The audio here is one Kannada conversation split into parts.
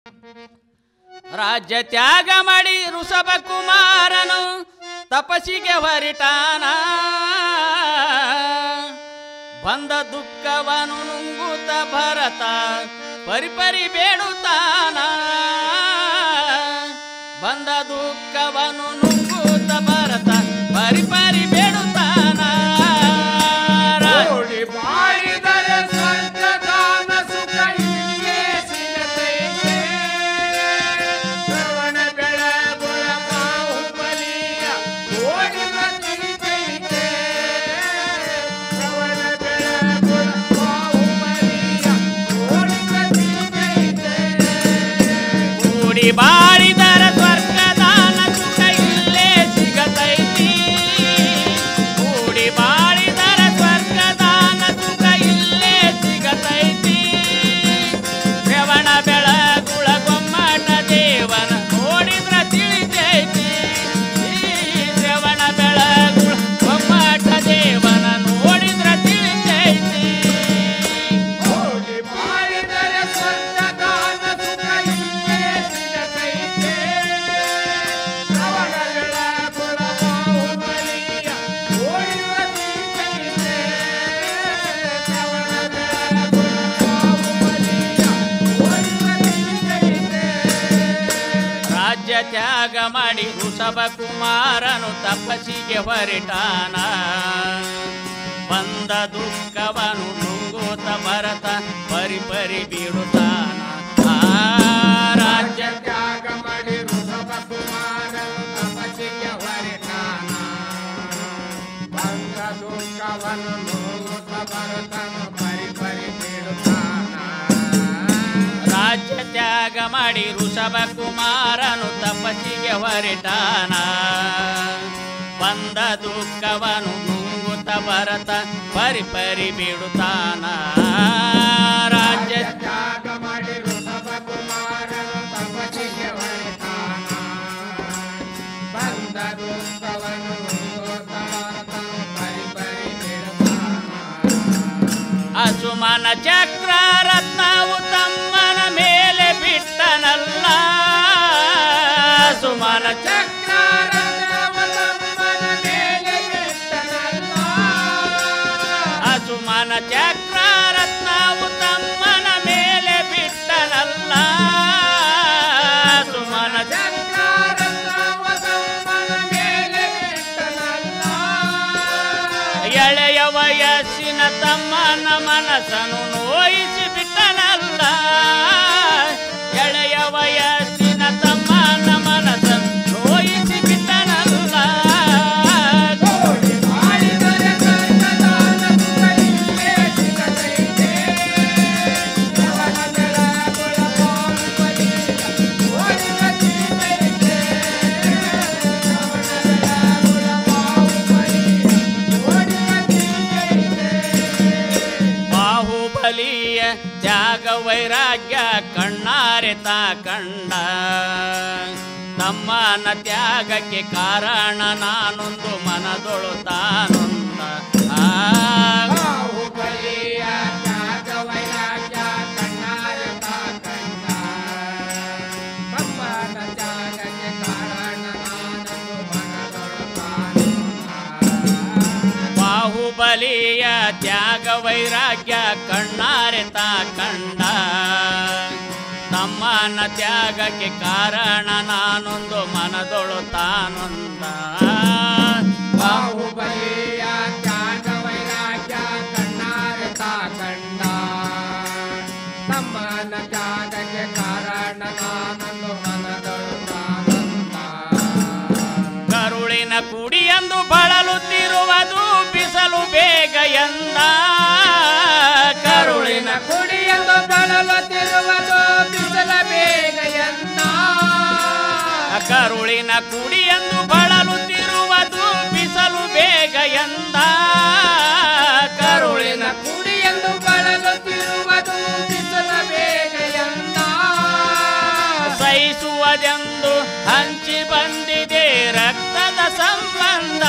ರಾಜ್ಯ ತ್ಯಾಗ ಮಾಡಿ ಋಷಭ ಕುಮಾರನು ತಪಸ್ಸಿಗೆ ಹೊರಟಾನ ಬಂದ ದುಃಖವನು ನುಂಗುತ್ತ ಭರತ ಪರಿಪರಿ ಬೇಡುತ್ತಾನ ಬಂದ ದುಃಖವನು ನುಂಗುತ್ತ ಭರತ ಪರಿಪರಿ ಬೇಡುತ್ತಾನ ಕೋಡಿ ಬಾಳಿದರೆ ಸ್ವರ್ಗದಾನ ಸುಖ ಇಲ್ಲಿಯೇ ಸಿಗತೈತೆ. ಶ್ರವಣ ಬೆಳಗೊಳ ಬಾಹುಬಲಿಯ ಓಡಿನ ತಿಳಿತೈತೆ. ಶ್ರವಣ ಬೆಳಗೊಳ ಬಾಹುಬಲಿಯ ಓಡಿನ ತಿಳಿತೈತೆ. ಕೂಡಿ ಬಾಳಿದರ ಸ್ವರ್ಗದಾನ ಸುಖ ಇಲ್ಲೇ ಸಿಗತೈತಿ ಕೂಡಿ ಬಾಳಿದರ ಸ್ವರ್ಗದಾನ ಸುಖ ಇಲ್ಲೇ ಸಿಗತೈತಿ ಶ್ರವಣ ಬೆಳಗುಳ ಗೊಮ್ಮಟ ದೇವನ ನೋಡಿದ್ರ ತಿಳಿತೈತಿ ಈ ಶ್ರವಣ ಬೆಳಗುಳ ಗೊಮ್ಮಟ ದೇವನ ನೋಡಿದ್ರ ತಿಳಿತೈತಿ ಕೋಡಿ ಬಾಳಿದರೆ ಸ್ವರ್ಗದಾನ ಸುಖ ಇಲ್ಲಿಯೇ ಸಿಗತೈತೆ. ಶ್ರವಣ ಬೆಳಗೊಳ ಬಾಹುಬಲಿಯ ಓಡಿನ ತಿಳಿತೈತೆ. ಶ್ರವಣ ಬೆಳಗೊಳ ಬಾಹುಬಲಿಯ ಓಡಿನ ತಿಳಿತೈತೆ. ರಾಜ್ಯ ತ್ಯಾಗ ಮಾಡಿ ಋಷಭ ಕುಮಾರನು ತಪಸ್ಸಿಗೆ ಹೊರಟಾನ ಬಂದ ದುಃಖವನು ನುಂಗುತ್ತ ಭರತ ಪರಿ ಪರಿ ಬೀಳುತ್ತಾನ ಆ ರಾಜ್ಯ ತ್ಯಾಗ ಮಾಡಿ ಋಷಭ ಕುಮಾರನು ತಪಸ್ಸಿಗೆ ಹೊರಟಾನ ಬಂದ ದುಃಖವನ್ನು ನೋಡುತ್ತ ಬರುತ್ತನು ಪರಿ ಪರಿ ಬೀಳುತ್ತಾನ ರಾಜ್ಯ ತ್ಯಾಗ ಮಾಡಿ ಋಷಭ ಕುಮಾರನು ತಪಸ್ಸಿಗೆ ಹೊರಟಾನ ಬಂದ ದುಃಖವನು ನುಂಗುತ್ತ ಭರತ ಪರಿ ಪರಿ ಬೀಳುತ್ತಾನ ರಾಜ್ಯ ತ್ಯಾಗ ಮಾಡಿ ಋಷಭ ಕುಮಾರನು ತಪಸ್ಸಿಗೆ ಹೊರಟಾನ ಬಂದ ದುಃಖವನ್ನು ನೋಡುತ್ತ ಬರುತ್ತನು ಪರಿ ಪರಿ ಬೀಳುತ್ತಾನ ಅಸುಮನ ಚಕ್ರ ರತ್ನವು ತಮ್ಮನ ಮೇಲೆ ಬಿಟ್ಟನಲ್ಲ ಸುಮನ ಚಕ್ರ ಅಸುಮನ ಚಕ್ರ ರತ್ನವು ತಮ್ಮನ ಮೇಲೆ ಬಿಟ್ಟನಲ್ಲ ಸುಮನ ಚಕ್ರ ಎಳೆಯ ವಯಸ್ಸಿನ ತಮ್ಮನ ಮನಸ್ಸನ್ನು ನೋಯಿಸಿ ಬಿಟ್ಟನಲ್ಲ ಎಳೆಯ ವಯಸ್ಸಿನ ತಮ್ಮನ ಮನಸ್ಸನ್ನು ನೋಯಿಸಿ ಬಿಟ್ಟನಲ್ಲ ಬಾಹುಬಲಿಯ ತ್ಯಾಗ ವೈರಾಗ್ಯ ಕಣ್ಣಾರೆ ತಾ ಕಂಡ ತಮ್ಮನ ತ್ಯಾಗಕ್ಕೆ ಕಾರಣ ನಾನೊಂದು ಮನದೊಳು ತಾನೊಂದ ಆ ಬಾಹುಬಲಿಯ ತ್ಯಾಗ ವೈರಾಗ್ಯ ಕಣ್ಣಾರೆ ತಾ ಕಂಡ. ತಮ್ಮನ ತ್ಯಾಗಕ್ಕೆ ಕಾರಣ ನಾನೊಂದು ಮನದೊಳು ತಾನೊಂದ. ಬಾಹುಬಲಿಯ ತ್ಯಾಗ ವೈರಾಗ್ಯ ಕಣ್ಣಾರೆ ತಾ ಕಂಡ ತಮ್ಮನ ತ್ಯಾಗಕ್ಕೆ ಕಾರಣ ನಾನೊಂದು ಮನದೊಳು ತಾನೊಂದ ಬಾಹುಬಲಿಯ ತ್ಯಾಗ ವೈರಾಗ್ಯ ಕಣ್ಣಾರೆ ತಾ ಕಂಡ ತಮ್ಮನ ತ್ಯಾಗಕ್ಕೆ ಕಾರಣ ನಾನನ್ನು ಮನದಳು ತಾನಂದ ಕರುಳಿನ ಕುಡಿಯಂದು ಬಳಲುತ್ತಿರುವುದು ಬಿಸಲು ಬೇಗ ಎಂದ ಕರುಳಿನ ಕುಡಿಯಲು ಬಳಲುತ್ತಿರುವುದು ಬಿಸಿಲ ಬೇಗ ಎಂದ ಕರುಳಿನ ಕುಡಿಯಂದು ಬಳಲುತ್ತಿರುವುದು ಬಿಸಲು ಬೇಗ ಎಂದ ಕರುಳಿನ ಕುಡಿಯಲು ಬಳಲುತ್ತಿರುವುದು ಬಿಸಿಲ ಬೇಗ ಎಂದ ಸಹಿಸುವುದೆಂದು ಹಂಚಿ ಬಂದಿದೆ ರಕ್ತದ ಸಂಬಂಧ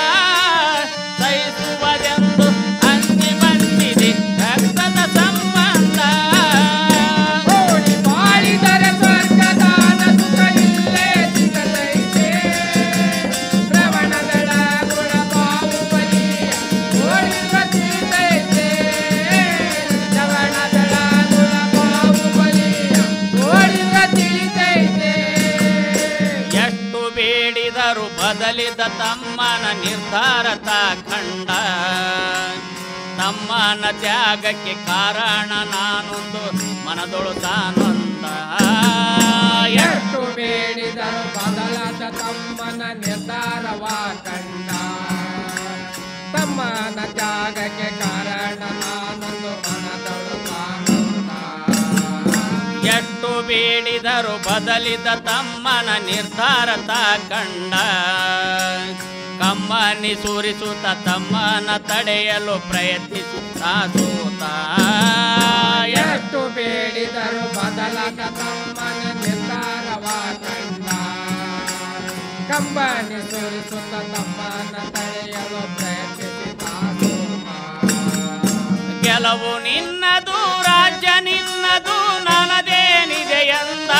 ಸಹಿಸುವುದೆಂದು ಹಂಚಿ ಬಂದಿದೆ ರಕ್ತದ ಸಂಬಂಧ ಕೋಡಿ ಬಾಳಿದರೆ ಬದಲಿದ ತಮ್ಮನ ನಿರ್ಧಾರತ ಕಂಡ ತಮ್ಮನ ತ್ಯಾಗಕ್ಕೆ ಕಾರಣ ನಾನೊಂದು ಮನದೊಳು ತಾನೊಂದ ಎಷ್ಟು ಬೇಡಿದರು ಬದಲಾದ ತಮ್ಮನ ನಿರ್ಧಾರವ ಕಂಡ ತಮ್ಮನ ತ್ಯಾಗಕ್ಕೆ ಕಾರಣ ನಾನೊಂದು ಮನದೊಳು ತಾನೊಂದ ಎಷ್ಟು ಬೇಡಿದರು ಬದಲಿದ ತಮ್ಮನ ನಿರ್ಧಾರತ ಕಂಡ ಕಮ್ಮನಿ ಸುರಿಸುತ್ತ ತಮ್ಮನ ತಡೆಯಲು ಪ್ರಯತ್ನಿಸುತ್ತ ಸೋತ ಎಷ್ಟು ಬೇಡಿದರು ಬದಲಾದ ತಮ್ಮನ ನಿರ್ಧಾರವ ಕಂಡ ಕಂಬನಿ ಸುರಿಸುತ್ತ ತಮ್ಮನ ತಡೆಯಲು ಪ್ರಯತ್ನಿಸಿದ ಕೆಲವು ನಿನ್ನದು ರಾಜ್ಯ ನಿನ್ನದು ನನ್ನದೇನಿದೆಯಂದ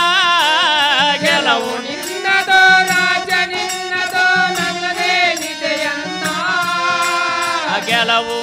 ಕೆಲವು ಕೆಲವು ನಿನ್ನದು ರಾಜ ನಿನ್ನದು ನನ್ನದೇನಿದೆಯಂದ ಗೆಲವು